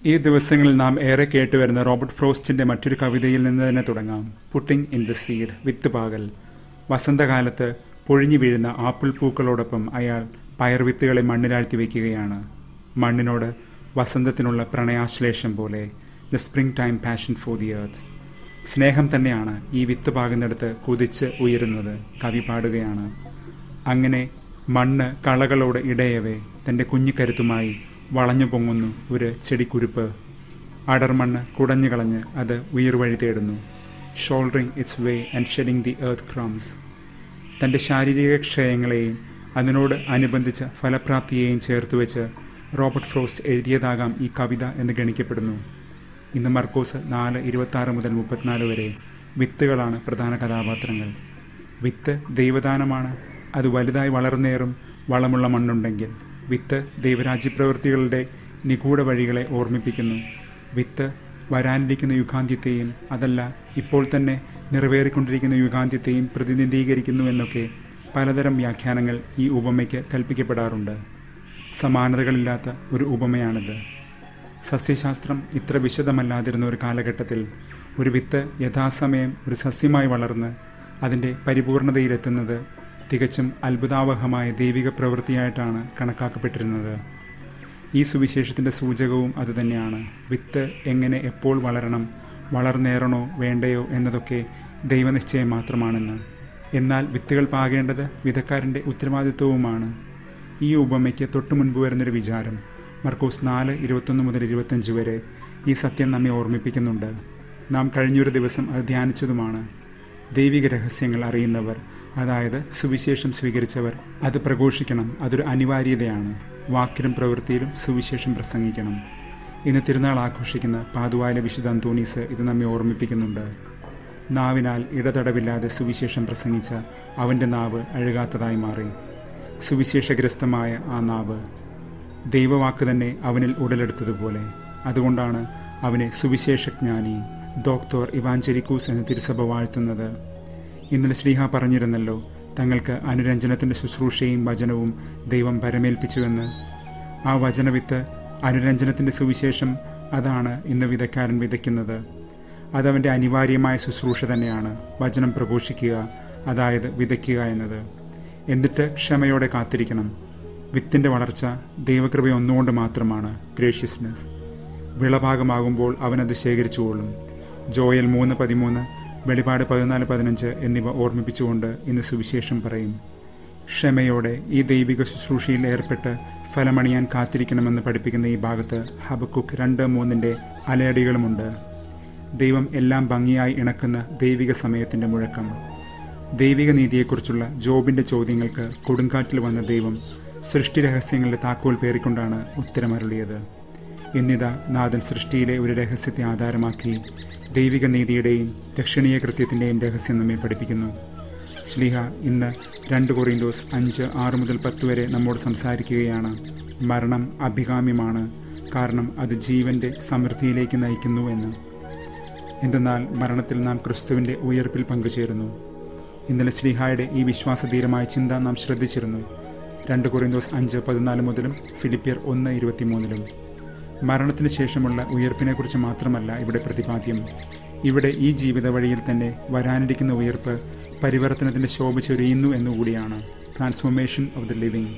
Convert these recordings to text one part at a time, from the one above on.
ഈ ദിവസങ്ങളിൽ നാം ഏറെ കേട്ടുവരുന്ന റോബർട്ട് ഫ്രോസ്റ്റിന്റെ മറ്റൊരു കവിതയിൽ നിന്ന് തന്നെ തുടങ്ങാം പുട്ടിംഗ് ഇൻ ദ സീഡ് വിത്ത് പാകൽ വസന്തകാലത്ത് പൊഴിഞ്ഞു വീഴുന്ന ആപ്പിൾ പൂക്കളോടൊപ്പം അയാൾ പയർവിത്തുകളെ മണ്ണിലാഴ്ത്തി വയ്ക്കുകയാണ് മണ്ണിനോട് വസന്തത്തിനുള്ള പ്രണയാശ്ലേഷം പോലെ the spring time passion for the earth സ്നേഹം തന്നെയാണ് ഈ വിത്ത് പാകുന്നിടത്ത് കുതിച്ച് ഉയരുന്നത് കവി പാടുകയാണ് അങ്ങനെ മണ്ണ് കളകളോട് ഇടയവേ തൻ്റെ കുഞ്ഞിക്കരുത്തുമായി വളഞ്ഞു പൊങ്ങുന്നു ഒരു ചെടിക്കുരുപ്പ് അടർമണ്ണ് കുടഞ്ഞു കളഞ്ഞ് അത് ഉയർവഴി തേടുന്നു shouldering its way and shedding the earth crumbs തൻ്റെ ശാരീരിക ക്ഷയങ്ങളെയും അതിനോട് അനുബന്ധിച്ച ഫലപ്രാപ്തിയെയും ചേർത്ത് വെച്ച് റോബർട്ട് ഫ്രോസ്റ്റ് എഴുതിയതാകാം ഈ കവിത എന്ന് ഗണിക്കപ്പെടുന്നു ഇന്ന് മർക്കോസ് നാല് ഇരുപത്തി ആറ് മുതൽ മുപ്പത്തിനാല് വരെ വിത്തുകളാണ് പ്രധാന കഥാപാത്രങ്ങൾ വിത്ത് ദൈവദാനമാണ് അത് വലുതായി വളർന്നേറും വളമുള്ള മണ്ണുണ്ടെങ്കിൽ വിത്ത് ദൈവരാജ്യപ്രവൃത്തികളുടെ നിഗൂഢ വഴികളെ ഓർമ്മിപ്പിക്കുന്നു വിത്ത് വരാനിരിക്കുന്ന യുഗാന്ത്യത്തെയും അതല്ല ഇപ്പോൾ തന്നെ നിറവേറിക്കൊണ്ടിരിക്കുന്ന യുഗാന്ത്യത്തെയും പ്രതിനിധീകരിക്കുന്നു എന്നൊക്കെ പലതരം വ്യാഖ്യാനങ്ങൾ ഈ ഉപമയ്ക്ക് കൽപ്പിക്കപ്പെടാറുണ്ട് സമാനതകളില്ലാത്ത ഒരു ഉപമയാണിത് സസ്യശാസ്ത്രം ഇത്ര വിശദമല്ലാതിരുന്ന ഒരു കാലഘട്ടത്തിൽ ഒരു വിത്ത് യഥാസമയം ഒരു സസ്യമായി വളർന്ന് അതിൻ്റെ പരിപൂർണതയിലെത്തുന്നത് തികച്ചും അത്ഭുതാവഹമായ ദൈവിക പ്രവൃത്തിയായിട്ടാണ് കണക്കാക്കപ്പെട്ടിരുന്നത് ഈ സുവിശേഷത്തിൻ്റെ സൂചകവും അതുതന്നെയാണ് വിത്ത് എങ്ങനെ എപ്പോൾ വളരണം വളർന്നേറണോ വേണ്ടയോ എന്നതൊക്കെ ദൈവനിശ്ചയം മാത്രമാണെന്ന് എന്നാൽ വിത്തുകൾ പാകേണ്ടത് വിധക്കാരൻ്റെ ഉത്തരവാദിത്വവുമാണ് ഈ ഉപമയ്ക്ക് തൊട്ടു മുൻപ് വരുന്നൊരു വിചാരം മർക്കോസ് നാല് ഇരുപത്തൊന്ന് മുതൽ ഇരുപത്തഞ്ച് വരെ ഈ സത്യം നമ്മെ ഓർമ്മിപ്പിക്കുന്നുണ്ട് നാം കഴിഞ്ഞൊരു ദിവസം അത് ധ്യാനിച്ചതുമാണ് ദൈവിക രഹസ്യങ്ങൾ അറിയുന്നവർ അതായത് സുവിശേഷം സ്വീകരിച്ചവർ അത് പ്രഘോഷിക്കണം അതൊരു അനിവാര്യതയാണ് വാക്കിലും പ്രവൃത്തിയിലും സുവിശേഷം പ്രസംഗിക്കണം ഇന്ന് തിരുനാൾ ആഘോഷിക്കുന്ന പാതുവായിലെ വിശുദ്ധ അന്തോണീസ് ഇത് നമ്മെ ഓർമ്മിപ്പിക്കുന്നുണ്ട് നാവിനാൽ ഇടതടവില്ലാതെ സുവിശേഷം പ്രസംഗിച്ച അവൻ്റെ നാവ് അഴുകാത്തതായി മാറി സുവിശേഷഗ്രസ്തമായ ആ നാവ് ദൈവവാക്ക് തന്നെ അവനിൽ ഉടലെടുത്തതുപോലെ അതുകൊണ്ടാണ് അവനെ സുവിശേഷജ്ഞാനി ഡോക്ടർ ഇവാഞ്ചരിക്കൂസ് എന്ന് തിരുസഭ വാഴ്ത്തുന്നത് ഇന്നലെ ശ്രീഹ പറഞ്ഞിരുന്നല്ലോ തങ്ങൾക്ക് അനുരഞ്ജനത്തിൻ്റെ ശുശ്രൂഷയും വചനവും ദൈവം പരമേൽപ്പിച്ചുവെന്ന് ആ വചനവിത്ത് അനുരഞ്ജനത്തിൻ്റെ സുവിശേഷം അതാണ് ഇന്ന് വിതക്കാരൻ വിതയ്ക്കുന്നത് അതവൻ്റെ അനിവാര്യമായ ശുശ്രൂഷ തന്നെയാണ് വചനം പ്രഘോഷിക്കുക അതായത് വിതയ്ക്കുക എന്നത് എന്നിട്ട് ക്ഷമയോടെ കാത്തിരിക്കണം വിത്തിൻ്റെ വളർച്ച ദൈവകൃപ ഒന്നുകൊണ്ട് മാത്രമാണ് ഗ്രേഷ്യസ്നെസ് വിളഭാഗമാകുമ്പോൾ അവനത് ശേഖരിച്ചുകൊള്ളും ജോയൽ മൂന്ന് പതിമൂന്ന് വെളിപാട് പതിനാല് പതിനഞ്ച് എന്നിവ ഓർമ്മിപ്പിച്ചുകൊണ്ട് ഇന്ന് സുവിശേഷം പറയും ക്ഷമയോടെ ഈ ദൈവിക ശുശ്രൂഷയിൽ ഏർപ്പെട്ട് ഫലമണിയാൻ കാത്തിരിക്കണമെന്ന് പഠിപ്പിക്കുന്ന ഈ ഭാഗത്ത് ഹബക്കുക്ക് രണ്ട് മൂന്നിൻ്റെ അലയടികളുമുണ്ട് ദൈവം എല്ലാം ഭംഗിയായി ഇണക്കുന്ന ദൈവിക സമയത്തിൻ്റെ മുഴക്കം ദൈവിക നീതിയെക്കുറിച്ചുള്ള ജോബിൻ്റെ ചോദ്യങ്ങൾക്ക് കൊടുങ്കാറ്റിൽ വന്ന ദൈവം സൃഷ്ടി രഹസ്യങ്ങളുടെ താക്കോൽ പേറിക്കൊണ്ടാണ് ഉത്തരമരുളിയത് ഇന്നിതാ നാഥൻ സൃഷ്ടിയിലെ ഒരു രഹസ്യത്തെ ആധാരമാക്കി ദൈവിക നീതിയുടെയും രക്ഷണീയ കൃത്യത്തിൻ്റെയും രഹസ്യം നമ്മെ പഠിപ്പിക്കുന്നു ശ്ലീഹ ഇന്ന് രണ്ട് കൊറിന്തോസ് അഞ്ച് ആറ് മുതൽ പത്ത് വരെ നമ്മോട് സംസാരിക്കുകയാണ് മരണം അഭികാമ്യമാണ് കാരണം അത് ജീവന്റെ സമൃദ്ധിയിലേക്ക് നയിക്കുന്നു എന്ന് എന്തെന്നാൽ മരണത്തിൽ നാം ക്രിസ്തുവിൻ്റെ ഉയർപ്പിൽ പങ്കുചേരുന്നു ഇന്നലെ ശ്രീഹായുടെ ഈ വിശ്വാസധീരമായ ചിന്ത നാം ശ്രദ്ധിച്ചിരുന്നു രണ്ട് കൊറിന്തോസ് അഞ്ച് പതിനാല് മുതലും ഫിലിപ്പിയർ ഒന്ന് ഇരുപത്തിമൂന്നിലും മരണത്തിന് ശേഷമുള്ള ഉയർപ്പിനെക്കുറിച്ച് മാത്രമല്ല ഇവിടെ പ്രതിപാദ്യം ഇവിടെ ഈ ജീവിത വഴിയിൽ തന്നെ വരാനിരിക്കുന്ന ഉയർപ്പ് പരിവർത്തനത്തിൻ്റെ ശോഭ ചൊരിയുന്നു എന്നുകൂടിയാണ് ട്രാൻസ്ഫോർമേഷൻ ഓഫ് ദി ലിവിങ്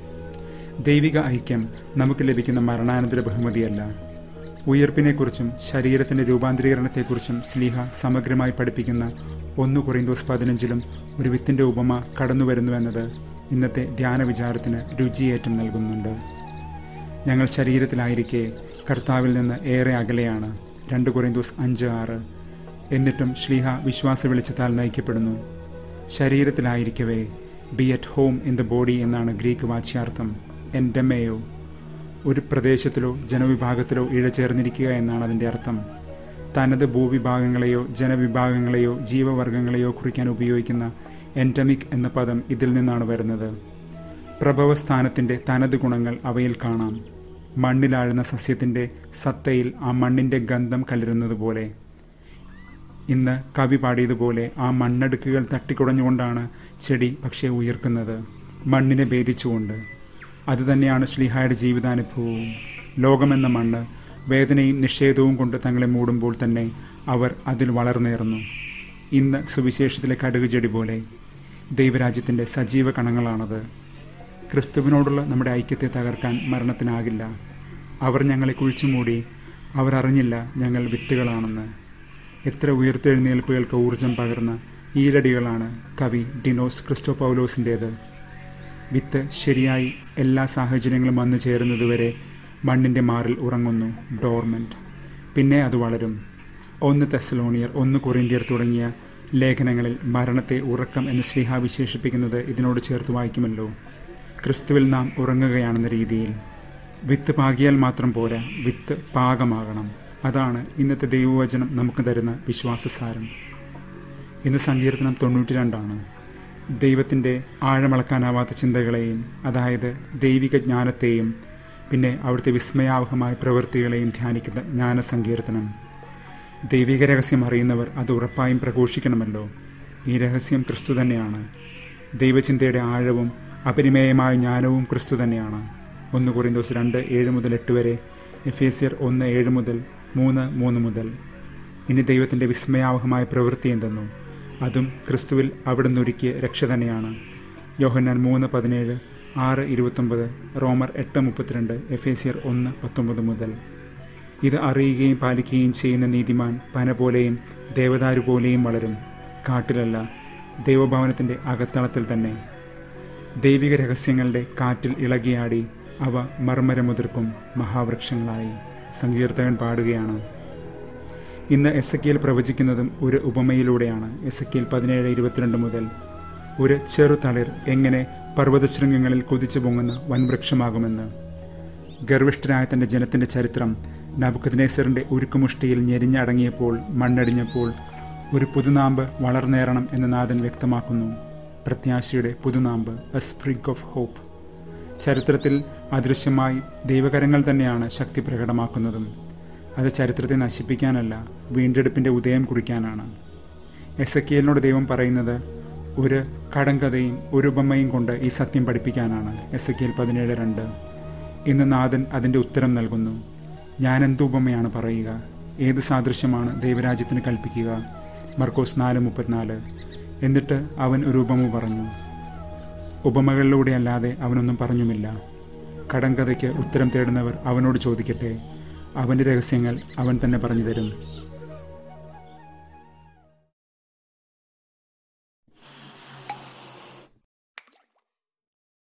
ദൈവിക ഐക്യം നമുക്ക് ലഭിക്കുന്ന മരണാനന്തര ബഹുമതിയല്ല ഉയർപ്പിനെക്കുറിച്ചും ശരീരത്തിൻ്റെ രൂപാന്തരീകരണത്തെക്കുറിച്ചും സ്ലീഹ സമഗ്രമായി പഠിപ്പിക്കുന്ന ഒന്ന് കൊറിന്തോസ് പതിനഞ്ചിലും ഒരു വിത്തിൻ്റെ ഉപമ കടന്നുവരുന്നുവെന്നത് ഇന്നത്തെ ധ്യാന വിചാരത്തിന് രുചിയേറ്റം നൽകുന്നുണ്ട് ഞങ്ങൾ ശരീരത്തിലായിരിക്കെ കർത്താവിൽ നിന്ന് ഏറെ അകലെയാണ് രണ്ട് കൊറിന്തോസ് അഞ്ച് ആറ് എന്നിട്ടും ശ്ലീഹ വിശ്വാസ വെളിച്ചത്താൽ നയിക്കപ്പെടുന്നു ശരീരത്തിലായിരിക്കവേ be at home in the body എന്നാണ് ഗ്രീക്ക് വാച്യാർത്ഥം എൻഡമേയോ ഒരു പ്രദേശത്തിലോ ജനവിഭാഗത്തിലോ ഇഴചേർന്നിരിക്കുക എന്നാണ് അതിൻ്റെ അർത്ഥം തനത് ഭൂവിഭാഗങ്ങളെയോ ജനവിഭാഗങ്ങളെയോ ജീവവർഗങ്ങളെയോ കുറിക്കാൻ ഉപയോഗിക്കുന്ന എൻഡമിക് എന്ന പദം ഇതിൽ നിന്നാണ് വരുന്നത് പ്രഭവസ്ഥാനത്തിൻ്റെ തനത് ഗുണങ്ങൾ അവയിൽ കാണാം മണ്ണിലാഴുന്ന സസ്യത്തിൻ്റെ സത്തയിൽ ആ മണ്ണിൻ്റെ ഗന്ധം കലരുന്നത് പോലെ ഇന്ന് കവി പാടിയതുപോലെ ആ മണ്ണടുക്കുകൾ തട്ടിക്കുടഞ്ഞുകൊണ്ടാണ് ചെടി പക്ഷേ ഉയർക്കുന്നത് മണ്ണിനെ ഭേദിച്ചുകൊണ്ട് അതുതന്നെയാണ് ശ്ലീഹായുടെ ജീവിതാനുഭവവും ലോകമെന്ന മണ്ണ് വേദനയും നിഷേധവും കൊണ്ട് തങ്ങളെ മൂടുമ്പോൾ തന്നെ അവർ അതിൽ വളർന്നേറുന്നു ഇന്ന് സുവിശേഷത്തിലെ കടുക് ചെടി പോലെ ദൈവരാജ്യത്തിൻ്റെ സജീവ കണങ്ങളാണത് ക്രിസ്തുവിനോടുള്ള നമ്മുടെ ഐക്യത്തെ തകർക്കാൻ മരണത്തിനാകില്ല അവർ ഞങ്ങളെ കുഴിച്ചുമൂടി അവർ അറിഞ്ഞില്ല ഞങ്ങൾ വിത്തുകളാണെന്ന് എത്ര ഉയർത്തെഴുന്നേൽപ്പുകൾക്ക് ഊർജം പകർന്ന ഈരടികളാണ് കവി ഡിനോസ് ക്രിസ്റ്റോ പൗലോസിൻ്റേത് വിത്ത് ശരിയായി എല്ലാ സാഹചര്യങ്ങളും വന്നു ചേരുന്നതുവരെ മണ്ണിൻ്റെ മാറിൽ ഉറങ്ങുന്നു ഡോർമെൻറ്റ് പിന്നെ അത് വളരും ഒന്ന് തെസലോണിയർ ഒന്ന് കൊറിന്തിയർ തുടങ്ങിയ ലേഖനങ്ങളിൽ മരണത്തെ ഉറക്കം എന്ന് ശ്രീഹ വിശേഷിപ്പിക്കുന്നത് ഇതിനോട് ചേർത്ത് വായിക്കുമല്ലോ ക്രിസ്തുവിൽ നാം ഉറങ്ങുകയാണെന്ന രീതിയിൽ വിത്ത് പാകിയാൽ മാത്രം പോരാ വിത്ത് പാകമാകണം അതാണ് ഇന്നത്തെ ദൈവവചനം നമുക്ക് തരുന്ന വിശ്വാസസാരം ഇന്ന് സങ്കീർത്തനം തൊണ്ണൂറ്റി രണ്ടാണ് ദൈവത്തിൻ്റെ ആഴമളക്കാനാവാത്ത ചിന്തകളെയും അതായത് ദൈവിക ജ്ഞാനത്തെയും പിന്നെ അവിടുത്തെ വിസ്മയാവഹമായ പ്രവൃത്തികളെയും ധ്യാനിക്കുന്ന ജ്ഞാനസങ്കീർത്തനം ദൈവിക രഹസ്യം അറിയുന്നവർ അത് ഉറപ്പായും പ്രഘോഷിക്കണമല്ലോ ഈ രഹസ്യം ക്രിസ്തു തന്നെയാണ് ദൈവചിന്തയുടെ ആഴവും അപരിമേയമായ ജ്ഞാനവും ക്രിസ്തു തന്നെയാണ് ഒന്ന് കുറിന്തോസ് രണ്ട് ഏഴ് മുതൽ എട്ട് വരെ എഫ് എസിയർ ഒന്ന് ഏഴ് മുതൽ മൂന്ന് മൂന്ന് മുതൽ ഇനി ദൈവത്തിൻ്റെ വിസ്മയാവഹമായ പ്രവൃത്തി എന്തെന്നു അതും ക്രിസ്തുവിൽ അവിടുന്ന് ഒരുക്കിയ രക്ഷ തന്നെയാണ് യോഹന്നാൻ മൂന്ന് പതിനേഴ് ആറ് ഇരുപത്തൊമ്പത് റോമർ എട്ട് മുപ്പത്തിരണ്ട് എഫ് എസിയർ ഒന്ന് പത്തൊമ്പത് മുതൽ ഇത് അറിയുകയും പാലിക്കുകയും ചെയ്യുന്ന നീതിമാൻ പന പോലെയും ദേവദാരു പോലെയും വളരും കാട്ടിലല്ല ദൈവഭവനത്തിൻ്റെ അകത്തളത്തിൽ തന്നെ ദൈവിക രഹസ്യങ്ങളുടെ കാറ്റിൽ ഇളകിയാടി അവ മർമ്മരമുതിർക്കും മഹാവൃക്ഷങ്ങളായി സങ്കീർത്തകൻ പാടുകയാണ് ഇന്ന് എസ് എ പ്രവചിക്കുന്നതും ഒരു ഉപമയിലൂടെയാണ് എസ് എ പതിനേഴ് ഇരുപത്തിരണ്ട് മുതൽ ഒരു ചെറുതളിർ എങ്ങനെ പർവ്വതശൃംഗങ്ങളിൽ കുതിച്ചു പൊങ്ങുന്ന വൻവൃക്ഷമാകുമെന്ന് ഗർവിഷ്ഠരായ തന്റെ ജനത്തിന്റെ ചരിത്രം നബുക്കദ്നേസറിന്റെ ഉരുക്കുമുഷ്ടിയിൽ ഞെരിഞ്ഞടങ്ങിയപ്പോൾ മണ്ണടിഞ്ഞപ്പോൾ ഒരു പുതുനാമ്പ് വളർന്നേറണം എന്ന് നാഥൻ വ്യക്തമാക്കുന്നു പ്രത്യാശയുടെ പുതുനാമ്പ് എ സ്പ്രിഗ് ഓഫ് ഹോപ്പ് ചരിത്രത്തിൽ അദൃശ്യമായി ദൈവകരങ്ങൾ തന്നെയാണ് ശക്തി പ്രകടമാക്കുന്നതും അത് ചരിത്രത്തെ നശിപ്പിക്കാനല്ല വീണ്ടെടുപ്പിന്റെ ഉദയം കുറിക്കാനാണ് എസ് എ ദൈവം പറയുന്നത് ഒരു കടങ്കഥയും ഒരു ഉപമയും കൊണ്ട് ഈ സത്യം പഠിപ്പിക്കാനാണ് എസ് എ പതിനേഴ് രണ്ട് ഇന്ന് നാഥൻ അതിൻ്റെ ഉത്തരം നൽകുന്നു ഞാൻ എന്ത് ഉപമയാണ് പറയുക ഏത് സാദൃശ്യമാണ് ദൈവരാജ്യത്തിന് കൽപ്പിക്കുക മർക്കോസ് നാല് മുപ്പത്തിനാല് എന്നിട്ട് അവൻ ഒരു ഉപമ പറഞ്ഞു ഉപമകളിലൂടെ അല്ലാതെ അവനൊന്നും പറഞ്ഞുമില്ല കടങ്കഥയ്ക്ക് ഉത്തരം തേടുന്നവർ അവനോട് ചോദിക്കട്ടെ അവൻ്റെ രഹസ്യങ്ങൾ അവൻ തന്നെ പറഞ്ഞു തരും